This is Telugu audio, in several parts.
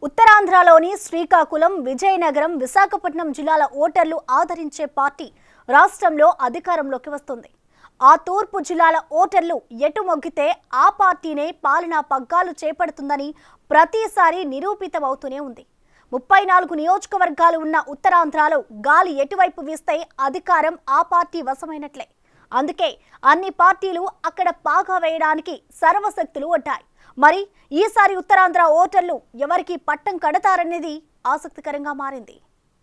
ఉత్తరాంధ్రలోని శ్రీకాకుళం విజయనగరం విశాఖపట్నం జిల్లాల ఓటర్లు ఆదరించే పార్టీ రాష్ట్రంలో అధికారంలోకి వస్తుంది ఆ తూర్పు జిల్లాల ఓటర్లు ఎటు మొగ్గితే ఆ పార్టీనే పాలనా పగ్గాలు చేపడుతుందని ప్రతిసారి నిరూపితమవుతూనే ఉంది ముప్పై నాలుగు నియోజకవర్గాలు ఉన్న ఉత్తరాంధ్రలో గాలి ఎటువైపు వీస్తే అధికారం ఆ పార్టీ వశమైనట్లే అందుకే అన్ని పార్టీలు అక్కడ పాగా వేయడానికి సర్వశక్తులు ఉంటాయి మరి ఈసారి ఉత్తరాంధ్ర ఓటర్లు ఎవరికి పట్టం కడతారనేది ఆసక్తికరంగా మారింది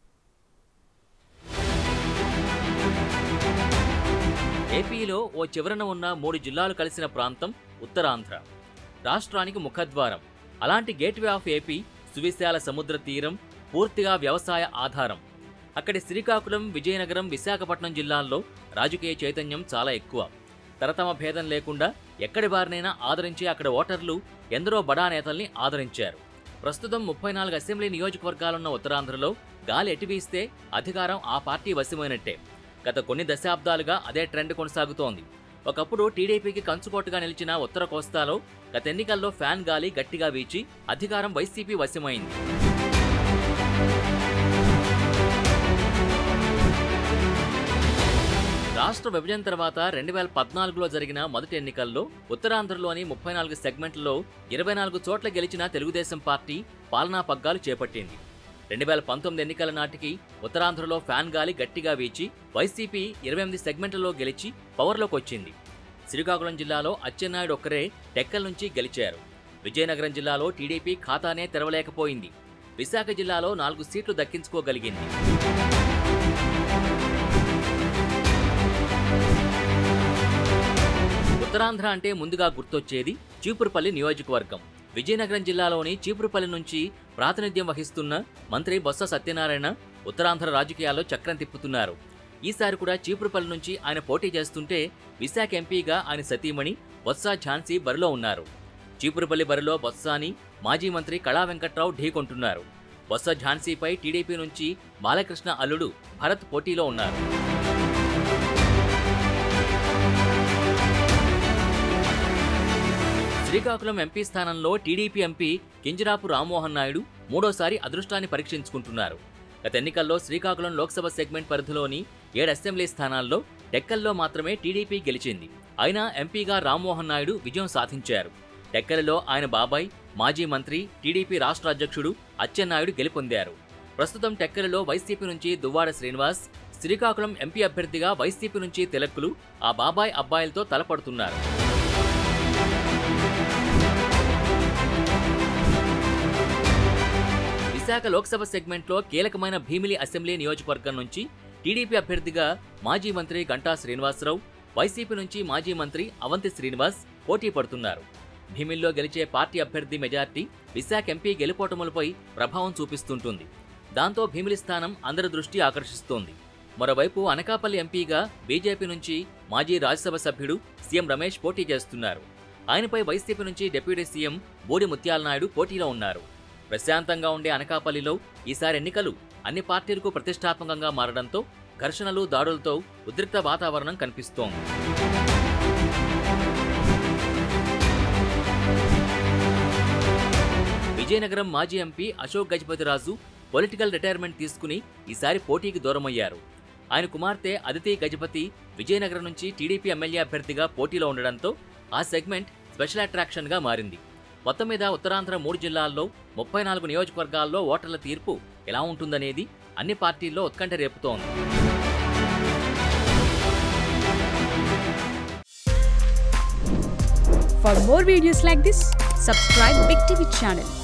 ఏపీలో ఓ చివరన ఉన్న మూడు జిల్లాలు కలిసిన ప్రాంతం ఉత్తరాంధ్ర రాష్ట్రానికి ముఖద్వారం అలాంటి గేట్వే ఆఫ్ ఏపీ సువిశాల సముద్ర తీరం పూర్తిగా వ్యవసాయ ఆధారం అక్కడి శ్రీకాకుళం విజయనగరం విశాఖపట్నం జిల్లాల్లో రాజకీయ చైతన్యం చాలా ఎక్కువ తరతమ భేదం లేకుండా ఎక్కడి వారినైనా ఆదరించి అక్కడ ఓటర్లు ఎందరో బడా నేతల్ని ఆదరించారు ప్రస్తుతం ముప్పై నాలుగు అసెంబ్లీ నియోజకవర్గాలున్న ఉత్తరాంధ్రలో గాలి ఎటు వీస్తే అధికారం ఆ పార్టీ వశమైనట్టే గత కొన్ని దశాబ్దాలుగా అదే ట్రెండ్ కొనసాగుతోంది ఒకప్పుడు టీడీపీకి కంచుకోటగా నిలిచిన ఉత్తర కోస్తాలో గత ఎన్నికల్లో ఫ్యాన్ గాలి గట్టిగా వీచి అధికారం వైసీపీ వశమైంది రాష్ట్ర విభజన తర్వాత రెండు వేల పద్నాలుగులో జరిగిన మొదటి ఎన్నికల్లో ఉత్తరాంధ్రలోని ముప్పై నాలుగు సెగ్మెంట్లలో ఇరవై నాలుగు చోట్ల గెలిచిన తెలుగుదేశం పార్టీ పాలనా పగ్గాలు చేపట్టింది రెండు వేల పంతొమ్మిది ఎన్నికల నాటికి ఉత్తరాంధ్రలో ఫ్యాన్ గాలి గట్టిగా వీచి వైసీపీ ఇరవై ఎనిమిది సెగ్మెంట్లలో గెలిచి పవర్లోకి వచ్చింది శ్రీకాకుళం జిల్లాలో అచ్చెన్నాయుడు ఒక్కరే టెక్కల్ నుంచి గెలిచారు విజయనగరం జిల్లాలో టీడీపీ ఖాతానే తెరవలేకపోయింది విశాఖ జిల్లాలో నాలుగు సీట్లు దక్కించుకోగలిగింది ఉత్తరాంధ్ర అంటే ముందుగా గుర్తొచ్చేది చీపురుపల్లి నియోజకవర్గం విజయనగరం జిల్లాలోని చీపురుపల్లి నుంచి ప్రాతినిధ్యం వహిస్తున్న మంత్రి బొత్స సత్యనారాయణ ఉత్తరాంధ్ర రాజకీయాల్లో చక్రం తిప్పుతున్నారు ఈసారి కూడా చీపురుపల్లి నుంచి ఆయన పోటీ చేస్తుంటే విశాఖ ఎంపీగా ఆయన సతీమణి బొత్స ఝాన్సీ బరిలో ఉన్నారు చీపురుపల్లి బరిలో బొత్సాని మాజీ మంత్రి కళా వెంకట్రావు ఢీకొంటున్నారు బొత్స ఝాన్సీపై టీడీపీ నుంచి బాలకృష్ణ అల్లుడు భరత్ పోటీలో ఉన్నారు శ్రీకాకుళం ఎంపీ స్థానంలో టీడీపీ ఎంపీ కింజరాపు రామ్మోహన్ నాయుడు మూడోసారి అదృష్టాన్ని పరీక్షించుకుంటున్నారు గత ఎన్నికల్లో శ్రీకాకుళం లోక్సభ సెగ్మెంట్ పరిధిలోని ఏడు అసెంబ్లీ స్థానాల్లో టెక్కల్లో మాత్రమే టీడీపీ గెలిచింది అయినా ఎంపీగా రామ్మోహన్ నాయుడు విజయం సాధించారు టెక్కలలో ఆయన బాబాయ్ మాజీ మంత్రి టీడీపీ రాష్ట్ర అధ్యక్షుడు అచ్చెన్నాయుడు గెలుపొందారు ప్రస్తుతం టెక్కలలో వైసీపీ నుంచి దువ్వాడ శ్రీనివాస్ శ్రీకాకుళం ఎంపీ అభ్యర్థిగా వైసీపీ నుంచి తిలక్కులు ఆ బాబాయ్ అబ్బాయిలతో తలపడుతున్నారు విశాఖ లోక్సభ సెగ్మెంట్లో కీలకమైన భీమిలి అసెంబ్లీ నియోజకవర్గం నుంచి టీడీపీ అభ్యర్థిగా మాజీ మంత్రి గంటా శ్రీనివాసరావు వైసీపీ నుంచి మాజీ మంత్రి అవంతి శ్రీనివాస్ పోటీ పడుతున్నారు భీమిల్లో గెలిచే పార్టీ అభ్యర్థి మెజార్టీ విశాఖ ఎంపీ గెలుపోటములపై ప్రభావం చూపిస్తుంటుంది దాంతో భీమిలి స్థానం అందరి దృష్టి ఆకర్షిస్తోంది మరోవైపు అనకాపల్లి ఎంపీగా బీజేపీ నుంచి మాజీ రాజ్యసభ సభ్యుడు సీఎం రమేష్ పోటీ చేస్తున్నారు ఆయనపై వైసీపీ నుంచి డిప్యూటీ సీఎం బోడి ముత్యాల నాయుడు పోటీలో ఉన్నారు ప్రశాంతంగా ఉండే అనకాపల్లిలో ఈసారి ఎన్నికలు అన్ని పార్టీలకు ప్రతిష్టాత్మకంగా మారడంతో ఘర్షణలు దాడులతో ఉద్రిక్త వాతావరణం కనిపిస్తోంది విజయనగరం మాజీ MP Ashok Gajapathiraju political retirement తీసుకుని ఈసారి పోటీకి దూరమయ్యారు ఆయన కుమార్తె అదితి గజపతి విజయనగరం నుంచి టీడీపీ ఎమ్మెల్యే అభ్యర్థిగా పోటీలో ఉండడంతో ఆ సెగ్మెంట్ స్పెషల్ అట్రాక్షన్గా మారింది మొత్తం మీద ఉత్తరాంధ్ర మూడు జిల్లాల్లో ముప్పై నాలుగు నియోజకవర్గాల్లో ఓటర్ల తీర్పు ఎలా ఉంటుందనేది అన్ని పార్టీల్లో ఉత్కంఠ రేపుతోంది For more videos like this, subscribe Big TV channel